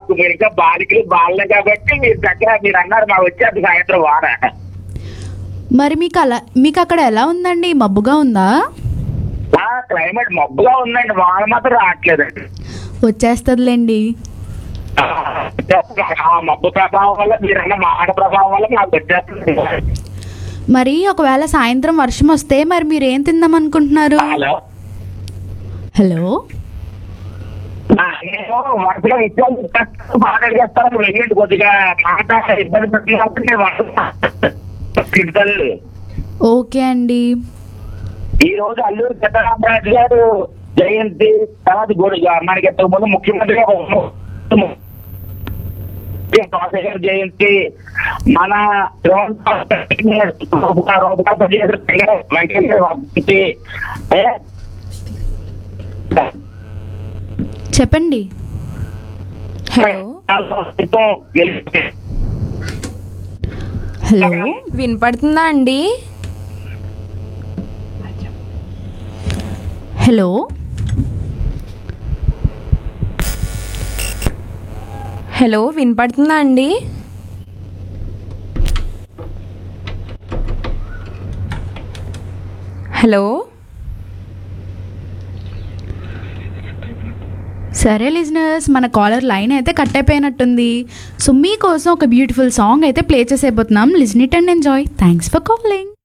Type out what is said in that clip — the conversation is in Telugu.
మాకు మీరు ఇంకా బాలికలు బాలలే కాబట్టి మీరు చక్కగా మీరు అన్నారు మా వచ్చేది సాయంత్రం వారా మరి మీకు అలా మీకు అక్కడ ఎలా ఉందండి మబ్బుగా ఉందా ఆ క్లైమేట్ మబ్బుగా ఉందండి వాన మాత్రం రావట్లేదండి వచ్చేస్తుందిలేండి ఆ మబ్బు ప్రభావం వల్ల మీరన్న మాట ప్రభావం వల్ల నాకు వచ్చేస్తుంది మరి ఒకవేళ సాయంత్రం వర్షం వస్తే మరి మీరు ఏం తిందాం అనుకుంటున్నారు హలో హలో ఆ, నేను వరుసగా విషయాలు చెప్తాను, బాగా చేస్తాను వెళ్ళండి కొద్దిగా మాట ఇబ్బంది పెట్టినప్పుడు నేను వరుసగా తిడతాను ఓకే అండి ఈ రోజు అల్లూరు సీతారామరాజు గారు జయంతి తర్వాత గుడి మనకి ఇంతకు ముందు ముఖ్యమంత్రిగా ఉన్న- రాజశేఖర గారి జయంతి మన వెంకటేశ్వర ఏ? చెప్పండి హలో హలో వినపడుతుందా అండి హలో హలో వినపడుతుందా అండి హలో సరే లిజనర్స్ మన కాలర్ లైన్ అయితే కట్ అయిపోయినట్టుంది సో మీకోసం ఒక బ్యూటిఫుల్ సాంగ్ అయితే ప్లే చేసేపోతున్నాం listen it and enjoy thanks for calling